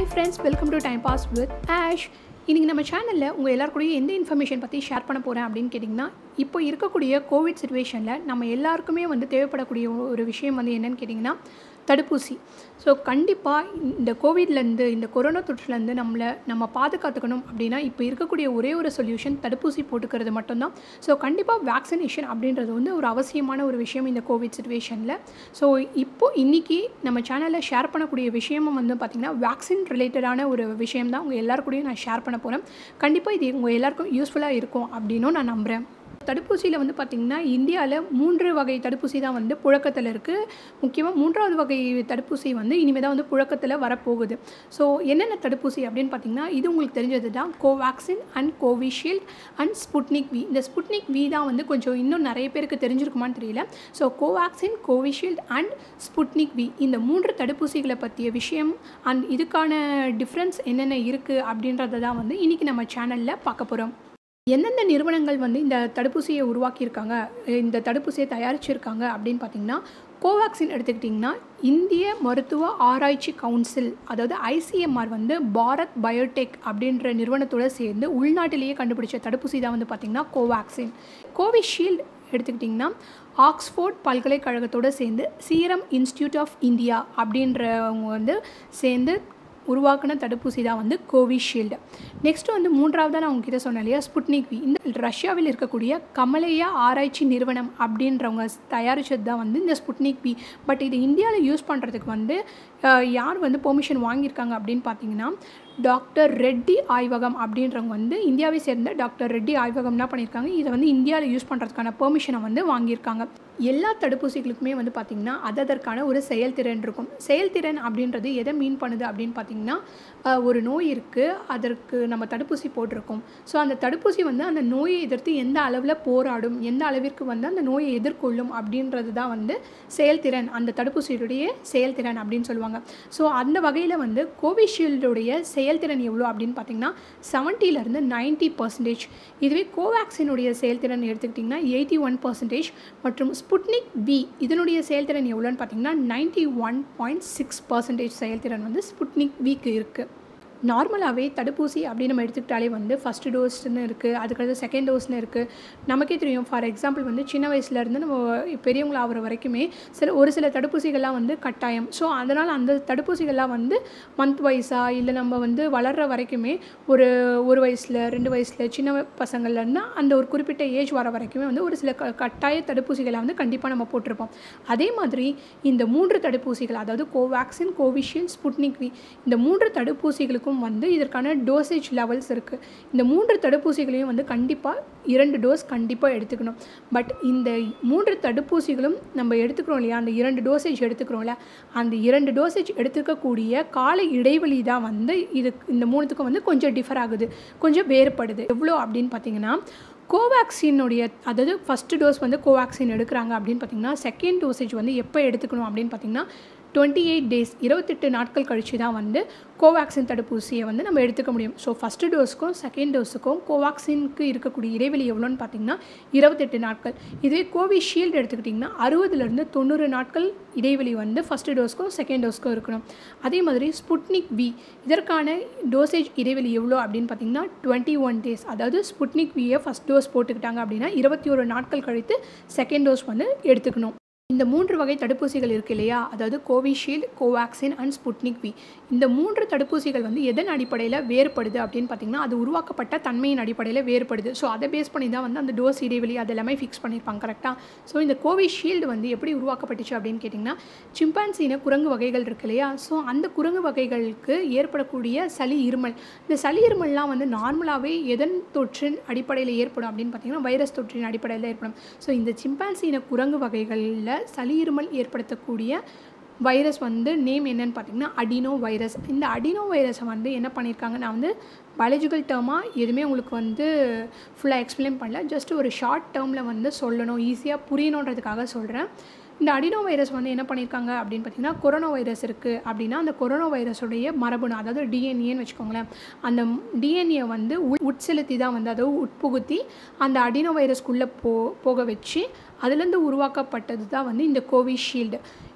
hi friends welcome to time pass with Ash இன்றைக்கி நம்ம சேனலில் உங்கள் எல்லாருக்கூடயும் எந்த இன்ஃபர்மேஷன் பற்றி ஷேர் பண்ண போகிறேன் அப்படின்னு கேட்டிங்கன்னா இப்போ இருக்கக்கூடிய கோவிட் சுச்சுவேஷனில் நம்ம எல்லாருக்குமே வந்து தேவைப்படக்கூடிய ஒரு விஷயம் வந்து என்னன்னு கேட்டிங்கன்னா தடுப்பூசி ஸோ கண்டிப்பாக இந்த கோவிட்லேருந்து இந்த கொரோனா தொற்றுலேருந்து நம்மளை நம்ம பாதுகாத்துக்கணும் அப்படின்னா இப்போ இருக்கக்கூடிய ஒரே ஒரு சொல்யூஷன் தடுப்பூசி போட்டுக்கிறது மட்டும்தான் ஸோ கண்டிப்பாக வேக்சினேஷன் அப்படின்றது வந்து ஒரு அவசியமான ஒரு விஷயம் இந்த கோவிட் சுச்சுவேஷனில் ஸோ இப்போ இன்றைக்கி நம்ம சேனலில் ஷேர் பண்ணக்கூடிய விஷயமும் வந்து பார்த்திங்கன்னா வேக்சின் ரிலேட்டடான ஒரு விஷயம் தான் உங்கள் எல்லாருக்கூடயும் நான் ஷேர் பண்ண போகிறேன் கண்டிப்பாக இது உங்கள் எல்லாருக்கும் யூஸ்ஃபுல்லாக இருக்கும் அப்படின்னும் நான் நம்புகிறேன் தடுப்பூசியில் வந்து பார்த்திங்கன்னா இந்தியாவில் மூன்று வகை தடுப்பூசி தான் வந்து புழக்கத்தில் இருக்குது முக்கியமாக மூன்றாவது வகை தடுப்பூசி வந்து இனிமேல் தான் வந்து புழக்கத்தில் வரப்போகுது ஸோ என்னென்ன தடுப்பூசி அப்படின்னு பார்த்திங்கன்னா இது உங்களுக்கு தெரிஞ்சது தான் Covaxin and Covishield and Sputnik V இந்த ஸ்புட்னிக் வி தான் வந்து கொஞ்சம் இன்னும் நிறைய பேருக்கு தெரிஞ்சிருக்குமான்னு தெரியல so Covaxin Covishield and Sputnik V இந்த மூன்று தடுப்பூசிகளை பற்றிய விஷயம் அண்ட் இதுக்கான டிஃப்ரென்ஸ் என்னென்ன இருக்குது அப்படின்றத தான் வந்து இன்றைக்கி நம்ம சேனலில் பார்க்க போகிறோம் எந்தெந்த நிறுவனங்கள் வந்து இந்த தடுப்பூசியை உருவாக்கியிருக்காங்க இந்த தடுப்பூசியை தயாரிச்சிருக்காங்க அப்படின்னு பார்த்தீங்கன்னா கோவேக்சின் எடுத்துக்கிட்டிங்கன்னா இந்திய மருத்துவ ஆராய்ச்சி கவுன்சில் அதாவது ஐசிஎம்ஆர் வந்து பாரத் பயோடெக் அப்படின்ற நிறுவனத்தோடு சேர்ந்து உள்நாட்டிலேயே கண்டுபிடிச்ச தடுப்பூசி தான் வந்து பார்த்திங்கன்னா கோவேக்சின் கோவிஷீல்டு எடுத்துக்கிட்டிங்கன்னா ஆக்ஸ்ஃபோர்ட் பல்கலைக்கழகத்தோடு சேர்ந்து சீரம் இன்ஸ்டியூட் ஆஃப் இந்தியா அப்படின்றவங்க வந்து சேர்ந்து உருவாக்கின தடுப்பூசி தான் வந்து கோவிஷீல்டு நெக்ஸ்ட் வந்து மூன்றாவதாக நான் உங்ககிட்ட சொன்னேன் இல்லையா ஸ்புட்னிக் வி இந்த ரஷ்யாவில் இருக்கக்கூடிய கமலையா ஆராய்ச்சி நிறுவனம் அப்படின்றவங்க தயாரித்தது தான் வந்து இந்த ஸ்புட்னிக் வி பட் இது இந்தியாவில் யூஸ் பண்ணுறதுக்கு வந்து யார் வந்து பெர்மிஷன் வாங்கியிருக்காங்க அப்படின்னு பார்த்தீங்கன்னா டாக்டர் ரெட்டி ஆய்வகம் அப்படின்றவங்க வந்து இந்தியாவை சேர்ந்த டாக்டர் ரெட்டி ஆய்வகம் என்ன பண்ணியிருக்காங்க இதை வந்து இந்தியாவில் யூஸ் பண்ணுறதுக்கான பெர்மிஷனை வந்து வாங்கியிருக்காங்க எல்லா தடுப்பூசிகளுக்குமே வந்து பார்த்திங்கன்னா அதற்கான ஒரு செயல்திறன் இருக்கும் செயல்திறன் அப்படின்றது எதை மீன் பண்ணுது அப்படின்னு பார்த்திங்கன்னா ஒரு நோய் இருக்குது அதற்கு நம்ம தடுப்பூசி போட்டிருக்கோம் ஸோ அந்த தடுப்பூசி வந்து அந்த நோயை எதிர்த்து எந்த அளவில் போராடும் எந்த அளவிற்கு வந்து அந்த நோயை எதிர்கொள்ளும் அப்படின்றது தான் வந்து செயல்திறன் அந்த தடுப்பூசியுடைய செயல்திறன் அப்படின்னு சொல்லுவாங்க ஸோ அந்த வகையில் வந்து கோவிஷீல்டுடைய செயல்திறன் எவ்வளோ அப்படின்னு பார்த்தீங்கன்னா செவன்ட்டிலேருந்து நைன்ட்டி பர்சன்டேஜ் இதுவே கோவேக்சினுடைய செயல்திறன் எடுத்துக்கிட்டிங்கன்னா எயிட்டி ஒன் பர்சன்டேஜ் மற்றும் ஸ்புட்னிக் வி இதனுடைய செயல்திறன் எவ்வளோன்னு பார்த்தீங்கன்னா ninety one point six percentage செயல்திறன் வந்து ஸ்புட்னிக் வீக்கு இருக்குது நார்மலாகவே தடுப்பூசி அப்படின்னு நம்ம எடுத்துக்கிட்டாலே வந்து ஃபஸ்ட்டு டோஸ்னு இருக்குது அதுக்கடுத்து செகண்ட் டோஸ்னு இருக்குது நமக்கே தெரியும் ஃபார் எக்ஸாம்பிள் வந்து சின்ன வயசுலேருந்து நம்ம பெரியவங்கள ஆகிற வரைக்குமே சில ஒரு சில தடுப்பூசிகள்லாம் வந்து கட்டாயம் ஸோ அதனால் அந்த தடுப்பூசிகள்லாம் வந்து மந்த் வைஸாக இல்லை நம்ம வந்து வளர்கிற வரைக்குமே ஒரு ஒரு வயசில் ரெண்டு வயசில் சின்ன பசங்கள்லேருந்து அந்த ஒரு குறிப்பிட்ட ஏஜ் வர வரைக்குமே வந்து ஒரு சில க கட்டாய தடுப்பூசிகளை வந்து கண்டிப்பாக நம்ம போட்டிருப்போம் அதே மாதிரி இந்த மூன்று தடுப்பூசிகள் அதாவது கோவேக்சின் கோவிஷீல்டு ஸ்புட்னிக் வி இந்த மூன்று தடுப்பூசிகளுக்கும் வரைக்கும் வந்து இதற்கான டோசேஜ் லெவல்ஸ் இருக்குது இந்த மூன்று தடுப்பூசிகளையும் வந்து கண்டிப்பாக இரண்டு டோஸ் கண்டிப்பாக எடுத்துக்கணும் பட் இந்த மூன்று தடுப்பூசிகளும் நம்ம எடுத்துக்கிறோம் இல்லையா அந்த இரண்டு டோசேஜ் எடுத்துக்கிறோம்ல அந்த இரண்டு டோசேஜ் எடுத்துக்கக்கூடிய கால இடைவெளி தான் வந்து இது இந்த மூணுத்துக்கும் வந்து கொஞ்சம் டிஃபர் ஆகுது கொஞ்சம் வேறுபடுது எவ்வளோ அப்படின்னு பார்த்தீங்கன்னா கோவேக்சினுடைய அதாவது ஃபஸ்ட்டு டோஸ் வந்து கோவேக்சின் எடுக்கிறாங்க அப்படின்னு பார்த்தீங்கன்னா செகண்ட் டோசேஜ் வந்து எப்போ எடுத்துக்கணும் அப்படின்னு பார்த்தீங்கன்னா டுவெண்ட்டி எயிட் டேஸ் இருபத்தெட்டு நாட்கள் கழித்து தான் வந்து கோவேக்சின் தடுப்பூசியை வந்து நம்ம எடுத்துக்க முடியும் ஸோ ஃபஸ்ட்டு டோஸுக்கும் செகண்ட் டோஸுக்கும் கோவேக்சினுக்கு இருக்கக்கூடிய இடைவெளி எவ்வளோன்னு பார்த்தீங்கன்னா இருபத்தெட்டு நாட்கள் இதுவே கோவிஷீல்டு எடுத்துக்கிட்டிங்கன்னா அறுபதுலேருந்து தொண்ணூறு நாட்கள் இடைவெளி வந்து ஃபஸ்ட்டு டோஸ்க்கும் செகண்ட் டோஸ்க்கும் இருக்கணும் அதே மாதிரி ஸ்புட்னிக் வி இதற்கான டோசேஜ் இடைவெளி எவ்வளோ அப்படின்னு பார்த்தீங்கன்னா டுவெண்ட்டி ஒன் டேஸ் அதாவது ஸ்புட்னிக் வியை ஃபஸ்ட் டோஸ் போட்டுக்கிட்டாங்க அப்படின்னா இருபத்தி ஒரு நாட்கள் கழித்து செகண்ட் டோஸ் வந்து எடுத்துக்கணும் இந்த மூன்று வகை தடுப்பூசிகள் இருக்கு இல்லையா அதாவது Covishield Covaxin and Sputnik V இந்த மூன்று தடுப்பூசிகள் வந்து எதன் அடிப்படையில் வேறுபடுது அப்படின்னு பார்த்தீங்கன்னா அது உருவாக்கப்பட்ட தன்மையின் அடிப்படையில் வேறுபடுது ஸோ அதை பேஸ் பண்ணி தான் வந்து அந்த டோஸ் இடைவெளி அது எல்லாமே ஃபிக்ஸ் பண்ணியிருப்பாங்க கரெக்டாக ஸோ இந்த கோவிஷீல்டு வந்து எப்படி உருவாக்கப்பட்டுச்சு அப்படின்னு கேட்டிங்கன்னா சிம்பான்சின குரங்கு வகைகள் இருக்கு இல்லையா ஸோ அந்த குரங்கு வகைகளுக்கு ஏற்படக்கூடிய சளி இருமல் இந்த சளி இருமல்லாம் வந்து நார்மலாகவே எதன் தொற்றின் அடிப்படையில் ஏற்படும் அப்படின்னு பார்த்தீங்கன்னா வைரஸ் தொற்றின் அடிப்படையில் ஏற்படும் ஸோ இந்த சிம்பான்சின குரங்கு வகைகளில் சளி இருமல் ஏற்படுத்தக்கூடிய வைரஸ் வந்து நேம் என்னன்னு பார்த்தீங்கன்னா அடினோ வைரஸ் இந்த அடினோ வைரஸை வந்து என்ன பண்ணியிருக்காங்க நான் வந்து பயாலஜிக்கல் டேர்மாக எதுவுமே உங்களுக்கு வந்து ஃபுல்லாக எக்ஸ்பிளைன் பண்ணல ஜஸ்ட் ஒரு ஷார்ட் டேர்மில் வந்து சொல்லணும் ஈஸியாக புரியணுன்றதுக்காக சொல்கிறேன் இந்த அடினோ வைரஸ் வந்து என்ன பண்ணியிருக்காங்க அப்படின்னு பார்த்தீங்கன்னா கொரோனா வைரஸ் இருக்குது அப்படின்னா அந்த கொரோனா வைரஸுடைய மரபணு அதாவது டிஎன்ஏன்னு வச்சுக்கோங்களேன் அந்த டிஎன்ஏ வந்து உட்செலுத்தி தான் வந்து அதாவது உட்புகுத்தி அந்த அடினோ வைரஸ்க்குள்ளே போ போக வச்சு அதுலேருந்து உருவாக்கப்பட்டது தான் வந்து இந்த கோவிஷீல்டு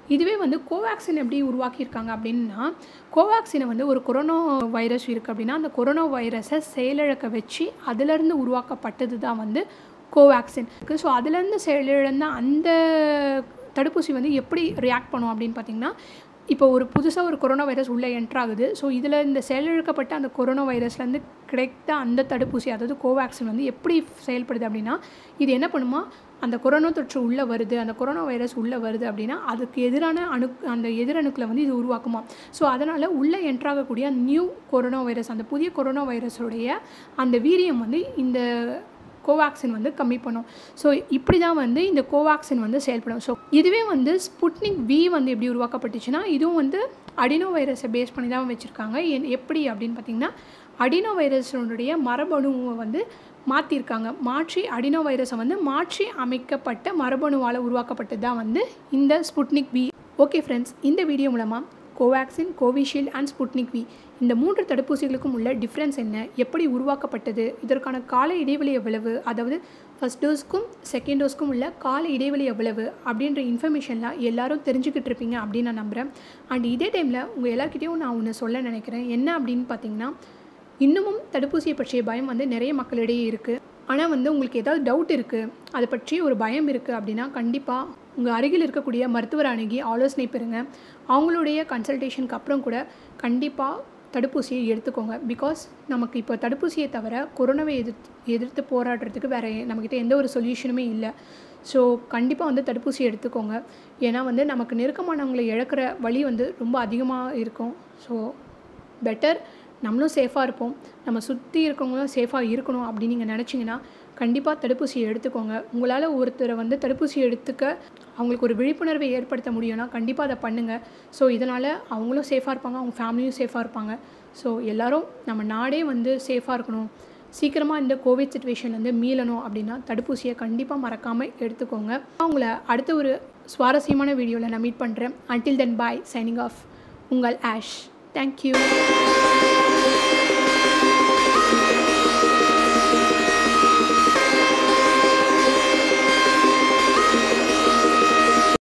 இதுவே வந்து கோவேக்சின் எப்படி உருவாக்கியிருக்காங்க அப்படின்னா கோவேக்சினை வந்து ஒரு கொரோனா வைரஸ் இருக்குது அப்படின்னா அந்த கொரோனா வைரஸை செயலிழக்க வச்சு அதிலிருந்து உருவாக்கப்பட்டது தான் வந்து கோவேக்சின் ஸோ அதுலேருந்து செயலிழந்த அந்த தடுப்பூசி வந்து எப்படி ரியாக்ட் பண்ணும் அப்படின்னு பார்த்தீங்கன்னா இப்போ ஒரு புதுசாக ஒரு கொரோனா வைரஸ் உள்ளே என்ட்ராகுது ஸோ இதில் இந்த செயலிழக்கப்பட்ட அந்த கொரோனா வைரஸ்லேருந்து கிடைத்த அந்த தடுப்பூசி அதாவது கோவேக்சின் வந்து எப்படி செயல்படுது அப்படின்னா இது என்ன பண்ணுமா அந்த கொரோனா தொற்று உள்ளே வருது அந்த கொரோனா வைரஸ் உள்ளே வருது அப்படின்னா அதுக்கு எதிரான அணு அந்த எதிரணுக்களை வந்து இது உருவாக்குமா ஸோ அதனால் உள்ளே என்ட்ராகக்கூடிய அந்த நியூ கொரோனா வைரஸ் அந்த புதிய கொரோனா வைரஸுடைய அந்த வீரியம் வந்து இந்த கோவேக்சின் வந்து கம்மி பண்ணும் ஸோ இப்படி தான் வந்து இந்த கோவேக்சின் வந்து செயல்படும் ஸோ இதுவே வந்து ஸ்புட்னிக் வி வந்து எப்படி உருவாக்கப்பட்டுச்சுன்னா இதுவும் வந்து அடினோ வைரஸை பேஸ் பண்ணி தான் வச்சுருக்காங்க என் எப்படி அப்படின்னு பார்த்தீங்கன்னா அடினோ வைரஸனுடைய மரபணுவை வந்து மாற்றிருக்காங்க மாற்றி அடினோ வைரஸை வந்து மாற்றி அமைக்கப்பட்ட மரபணுவால் உருவாக்கப்பட்டது தான் வந்து இந்த ஸ்புட்னிக் வி ஓகே ஃப்ரெண்ட்ஸ் இந்த வீடியோ மூலமாக Covaxin Covishield and Sputnik V இந்த மூன்று தடுப்பூசிகளுக்கும் உள்ள டிஃப்ரென்ஸ் என்ன எப்படி உருவாக்கப்பட்டது இதற்கான கால இடைவெளி எவ்வளவு அதாவது ஃபஸ்ட் டோஸ்க்கும் செகண்ட் டோஸ்க்கும் உள்ள கால இடைவெளி எவ்வளவு அப்படின்ற இன்ஃபர்மேஷன்லாம் எல்லாரும் தெரிஞ்சுக்கிட்டு இருப்பீங்க அப்படின்னு நான் நம்புகிறேன் அண்ட் இதே டைமில் உங்கள் எல்லாருக்கிட்டையும் நான் ஒன்று சொல்ல நினைக்கிறேன் என்ன அப்படின்னு பார்த்தீங்கன்னா இன்னமும் தடுப்பூசியை பற்றிய பயம் வந்து நிறைய மக்களிடையே இருக்குது ஆனால் வந்து உங்களுக்கு ஏதாவது டவுட் இருக்குது அதை பற்றி ஒரு பயம் இருக்குது அப்படின்னா கண்டிப்பாக உங்கள் அருகில் இருக்கக்கூடிய மருத்துவர் அணுகி ஆலோசனை பெறுங்க அவங்களுடைய கன்சல்டேஷனுக்கு அப்புறம் கூட கண்டிப்பாக தடுப்பூசியை எடுத்துக்கோங்க பிகாஸ் நமக்கு இப்போ தடுப்பூசியை தவிர கொரோனாவை எதிர்த்து எதிர்த்து போராடுறதுக்கு வேறு நம்மக்கிட்ட எந்த ஒரு சொல்யூஷனுமே இல்லை ஸோ கண்டிப்பாக வந்து தடுப்பூசி எடுத்துக்கோங்க ஏன்னா வந்து நமக்கு நெருக்கமானவங்களை இழக்கிற வழி வந்து ரொம்ப அதிகமாக இருக்கும் ஸோ பெட்டர் நம்மளும் சேஃபாக இருப்போம் நம்ம சுற்றி இருக்கவங்களும் சேஃபாக இருக்கணும் அப்படின்னு நீங்கள் நினச்சிங்கன்னா கண்டிப்பாக தடுப்பூசியை எடுத்துக்கோங்க உங்களால் ஒருத்தரை வந்து தடுப்பூசி எடுத்துக்க அவங்களுக்கு ஒரு விழிப்புணர்வை ஏற்படுத்த முடியும்னா கண்டிப்பாக அதை பண்ணுங்கள் ஸோ இதனால் அவங்களும் சேஃபாக இருப்பாங்க அவங்க ஃபேமிலியும் சேஃபாக இருப்பாங்க ஸோ எல்லோரும் நம்ம நாடே வந்து சேஃபாக இருக்கணும் சீக்கிரமாக இந்த கோவிட் சுச்சுவேஷன்லேருந்து மீளணும் அப்படின்னா தடுப்பூசியை கண்டிப்பாக மறக்காமல் எடுத்துக்கோங்க அவங்கள அடுத்த ஒரு சுவாரஸ்யமான வீடியோவில் நான் மீட் பண்ணுறேன் until then bye signing off உங்கள் ஆஷ் தேங்க்யூ